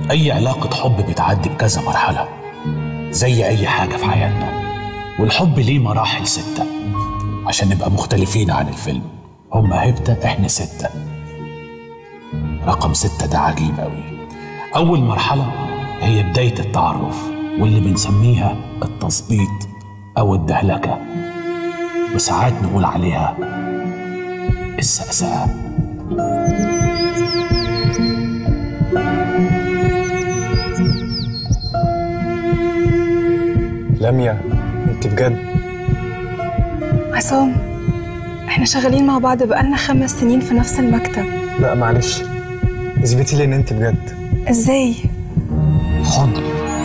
أي علاقة حب بتعدي بكذا مرحلة زي أي حاجة في حياتنا والحب ليه مراحل ستة عشان نبقى مختلفين عن الفيلم هما هبتة إحنا ستة رقم ستة ده عجيب أوي أول مرحلة هي بداية التعرف واللي بنسميها التظبيط أو الدهلكة وساعات نقول عليها السأسأة لميا انت بجد عصام احنا شغالين مع بعض بقالنا خمس سنين في نفس المكتب لا معلش اثبتي لي ان انت بجد ازاي حضن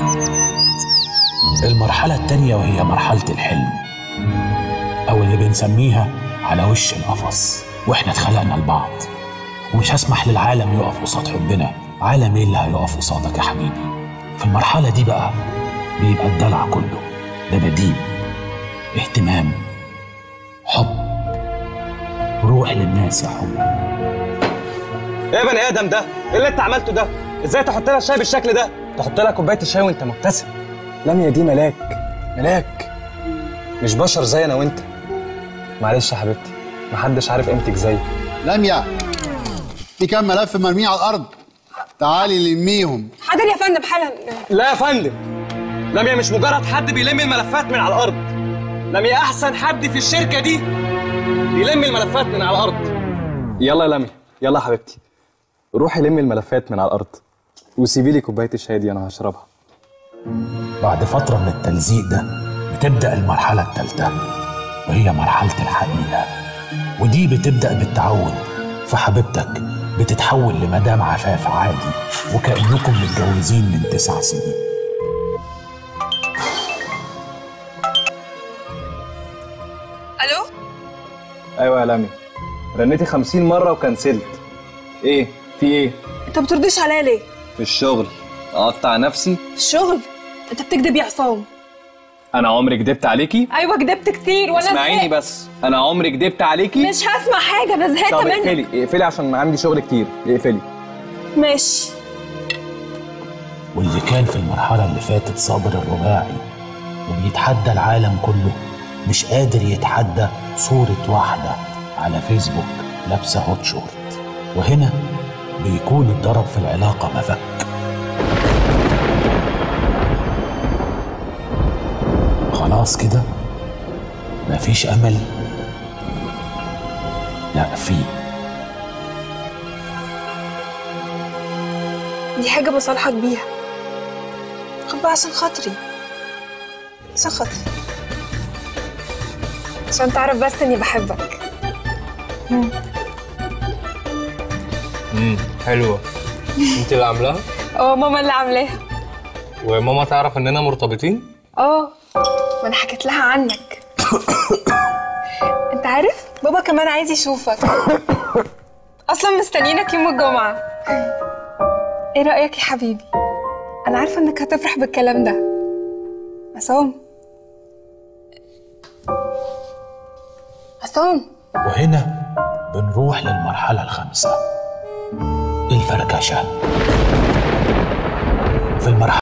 المرحلة التانية وهي مرحلة الحلم أو اللي بنسميها على وش القفص وإحنا اتخلقنا لبعض ومش هسمح للعالم يقف قصاد حبنا عالم إيه اللي هيقف قصادك يا حبيبي في المرحلة دي بقى بيبقى الدلع كله دباديب اهتمام حب روح للناس يا حب ايه يا بني ادم ده ايه اللي انت عملته ده ازاي تحط لها الشاي بالشكل ده تحط لها كوبايه الشاي وانت مبتسم لميا دي ملاك ملاك مش بشر زي انا وانت معلش يا حبيبتي محدش عارف قيمتك زيي لميا في كام ملف مرمي على الارض تعالي لميهم حاضر يا فندم حالا لا يا فندم لميا مش مجرد حد بيلم الملفات من على الارض لميا احسن حد في الشركه دي بيلم الملفات من على الارض يلا يا لميا يلا يا حبيبتي روحي لمي الملفات من على الارض وسيبي لي كوبايه الشاي دي انا هشربها بعد فترة من التلزيق ده بتبدأ المرحلة الثالثة وهي مرحلة الحقيقة ودي بتبدأ بالتعود فحبيبتك بتتحول لمدام عفاف عادي وكأنكم متجوزين من تسع سنين الو ايوه يا لميا رنيتي 50 مره وكنسلت ايه في ايه انت بتردش عليا ليه في الشغل اقطع نفسي في الشغل انت بتكذب يا عصام انا عمري كدبت عليكي ايوه كدبت كتير وانا اسمعيني زهقت. بس انا عمري كدبت عليكي مش هسمع حاجه انا زهقت طب منك اقفلي اقفلي عشان عندي شغل كتير اقفلي ماشي واللي كان في المرحلة اللي فاتت صابر الرباعي وبيتحدى العالم كله مش قادر يتحدى صورة واحدة على فيسبوك لابسة هوت شورت وهنا بيكون الضرب في العلاقة مفك خلاص كده مفيش أمل لا في دي حاجه بصالحك بيها خد بقى عشان خاطري عشان خاطري عشان تعرف بس اني بحبك امم حلوه انت اللي عاملاها اه ماما اللي عاملاها وماما تعرف اننا مرتبطين اه ما انا حكيت لها عنك انت عارف بابا كمان عايز يشوفك اصلا مستنيينك يوم الجمعه ايه رايك يا حبيبي انا عارفه انك هتفرح بالكلام ده عصام عصام وهنا بنروح للمرحلة الخامسة الفركشة في المرحلة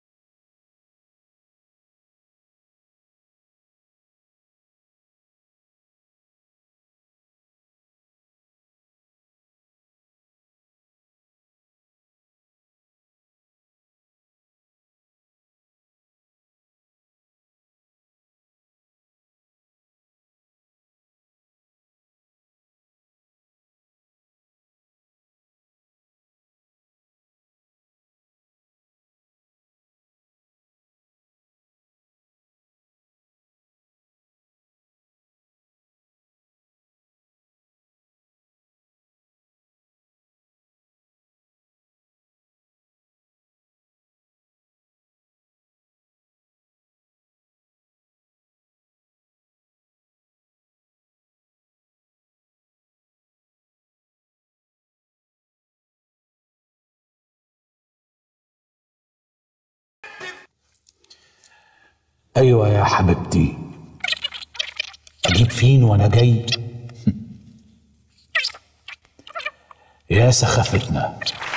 أيوة يا حبيبتي أجيب فين وأنا جاي يا سخافتنا